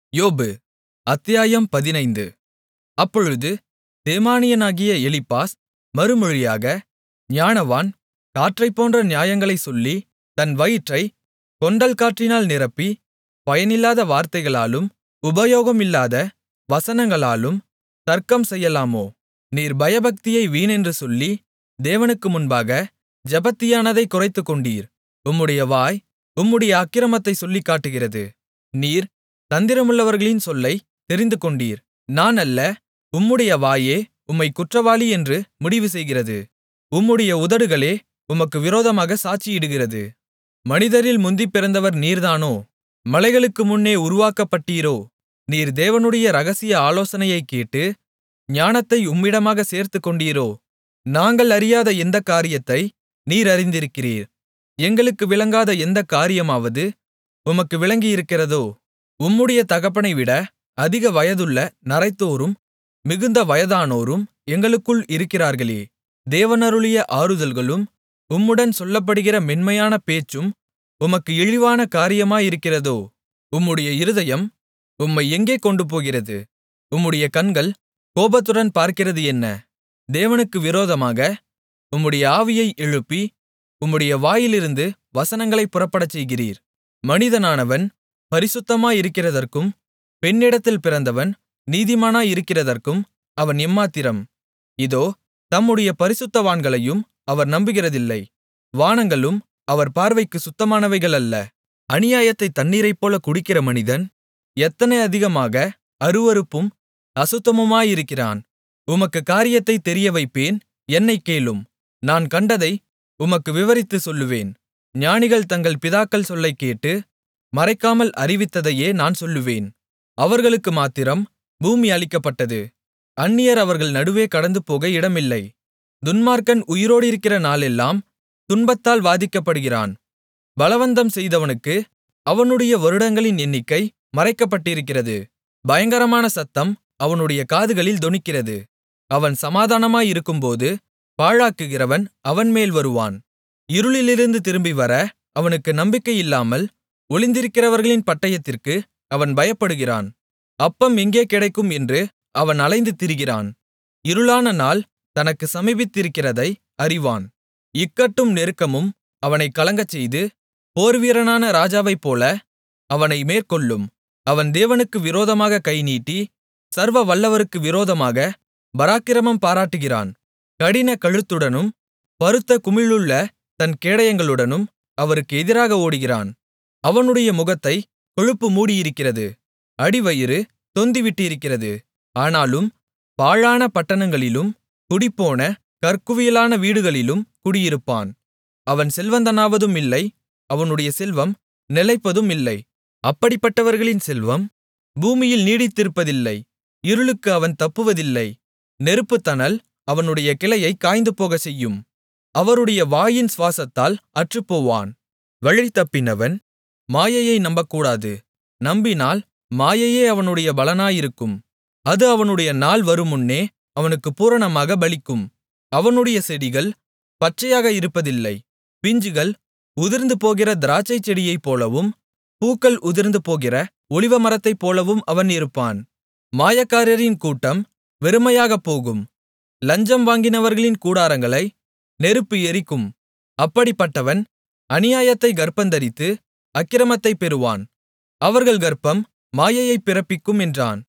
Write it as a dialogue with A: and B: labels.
A: யோபு அத்தியாயம் பதினைந்து அப்பொழுது தேமானியனாகிய எலிப்பாஸ் மறுமொழியாக ஞானவான் காற்றைப்போன்ற நியாயங்களைச் சொல்லி தன் வயிற்றைக் கொண்டல்காற்றினால் நிரப்பி பயனில்லாத வார்த்தைகளாலும் உபயோகமில்லாத வசனங்களாலும் தர்க்கம் செய்யலாமோ நீர் பயபக்தியை வீணென்று சொல்லி தேவனுக்கு முன்பாக ஜெபத்தியானதைக் குறைத்துக்கொண்டீர் உம்முடைய வாய் உம்முடைய அக்கிரமத்தைச் சொல்லிக்காட்டுகிறது நீர் தந்திரமுள்ளவர்களின் சொல்லைத் தெரிந்துகொண்டீர் நான் அல்ல உம்முடைய வாயே உம்மைக் குற்றவாளி என்று முடிவுசெய்கிறது உம்முடைய உதடுகளே உமக்கு விரோதமாகச் சாட்சியிடுகிறது மனிதரில் முந்திப் பிறந்தவர் நீர்தானோ மலைகளுக்கு முன்னே உருவாக்கப்பட்டீரோ நீர் தேவனுடைய இரகசிய ஆலோசனையைக் கேட்டு ஞானத்தை உம்மிடமாகச் சேர்த்துக்கொண்டீரோ நாங்கள் அறியாத எந்தக் காரியத்தை நீர் அறிந்திருக்கிறீர் எங்களுக்கு விளங்காத எந்தக் காரியமாவது உமக்கு விளங்கியிருக்கிறதோ உம்முடைய தகப்பனைவிட அதிக வயதுள்ள நரைத்தோரும் மிகுந்த வயதானோரும் எங்களுக்குள் இருக்கிறார்களே தேவனருளிய ஆறுதல்களும் உம்முடன் சொல்லப்படுகிற மென்மையான பேச்சும் உமக்கு இழிவான காரியமாயிருக்கிறதோ உம்முடைய இருதயம் உம்மை எங்கே கொண்டுபோகிறது உம்முடைய கண்கள் கோபத்துடன் பார்க்கிறது என்ன தேவனுக்கு விரோதமாக உம்முடைய ஆவியை எழுப்பி உம்முடைய வாயிலிருந்து வசனங்களைப் புறப்படச்செய்கிறீர் மனிதனானவன் பரிசுத்தமாயிருக்கிறதற்கும் பெண்ணிடத்தில் பிறந்தவன் நீதிமானாயிருக்கிறதற்கும் அவன் எம்மாத்திரம் இதோ தம்முடைய பரிசுத்தவான்களையும் அவர் நம்புகிறதில்லை வானங்களும் அவர் பார்வைக்குச் சுத்தமானவைகளல்ல அநியாயத்தைத் தண்ணீரைப்போல குடிக்கிற மனிதன் எத்தனை அதிகமாக அருவருப்பும் அசுத்தமுமாயிருக்கிறான் உமக்கு காரியத்தைத் தெரியவைப்பேன் என்னைக் கேளும் நான் கண்டதை உமக்கு விவரித்துச் சொல்லுவேன் ஞானிகள் தங்கள் பிதாக்கள் சொல்லைக் கேட்டு மறைக்காமல் அறிவித்ததையே நான் சொல்லுவேன் அவர்களுக்கு மாத்திரம் பூமி அளிக்கப்பட்டது அந்நியர் அவர்கள் நடுவே கடந்துபோக இடமில்லை துன்மார்க்கன் உயிரோடிருக்கிற நாளெல்லாம் துன்பத்தால் வாதிக்கப்படுகிறான் பலவந்தம் செய்தவனுக்கு அவனுடைய வருடங்களின் எண்ணிக்கை மறைக்கப்பட்டிருக்கிறது பயங்கரமான சத்தம் அவனுடைய காதுகளில் தொனிக்கிறது அவன் சமாதானமாயிருக்கும்போது பாழாக்குகிறவன் அவன்மேல் வருவான் இருளிலிருந்து திரும்பிவர அவனுக்கு நம்பிக்கையில்லாமல் ஒளிந்திருக்கிறவர்களின் பட்டயத்திற்கு அவன் பயப்படுகிறான் அப்பம் எங்கே கிடைக்கும் என்று அவன் அலைந்து திரிகிறான் இருளான நாள் தனக்கு சமீபித்திருக்கிறதை அறிவான் இக்கட்டும் நெருக்கமும் அவனைக் கலங்கச்செய்து போர்வீரனான ராஜாவைப்போல அவனை மேற்கொள்ளும் அவன் தேவனுக்கு விரோதமாக கைநீட்டி சர்வ வல்லவருக்கு விரோதமாக பராக்கிரமம் பாராட்டுகிறான் கடின கழுத்துடனும் பருத்த குமிழுள்ள தன் கேடயங்களுடனும் அவருக்கு எதிராக ஓடுகிறான் அவனுடைய முகத்தை கொழுப்பு மூடியிருக்கிறது அடிவயிறு தொந்திவிட்டிருக்கிறது ஆனாலும் பாழான பட்டணங்களிலும் குடிப்போன கற்குவியலான வீடுகளிலும் குடியிருப்பான் அவன் செல்வந்தனாவதும் இல்லை அவனுடைய செல்வம் நிலைப்பதும் இல்லை அப்படிப்பட்டவர்களின் செல்வம் பூமியில் நீடித்திருப்பதில்லை இருளுக்கு அவன் தப்புவதில்லை நெருப்புத்தணல் அவனுடைய கிளையைக் காய்ந்துபோகச் செய்யும் அவருடைய வாயின் சுவாசத்தால் அற்றுப்போவான் வழிதப்பினவன் மாயையை நம்பக்கூடாது நம்பினால் மாயையே அவனுடைய பலனாயிருக்கும் அது அவனுடைய நாள் வருமுன்னே அவனுக்கு பூரணமாக பலிக்கும் அவனுடைய செடிகள் பச்சையாக இருப்பதில்லை பிஞ்சுகள் உதிர்ந்து போகிற திராட்சைச் செடியைப் போலவும் பூக்கள் உதிர்ந்து போகிற ஒலிவமரத்தைப் போலவும் அவன் இருப்பான் மாயக்காரரின் கூட்டம் வெறுமையாகப் போகும் லஞ்சம் வாங்கினவர்களின் கூடாரங்களை நெருப்பு எரிக்கும் அப்படிப்பட்டவன் அநியாயத்தை கர்ப்பந்தரித்து அக்கிரமத்தைப் பெறுவான் அவர்கள் கர்ப்பம் மாயையைப் பிறப்பிக்கும் என்றான்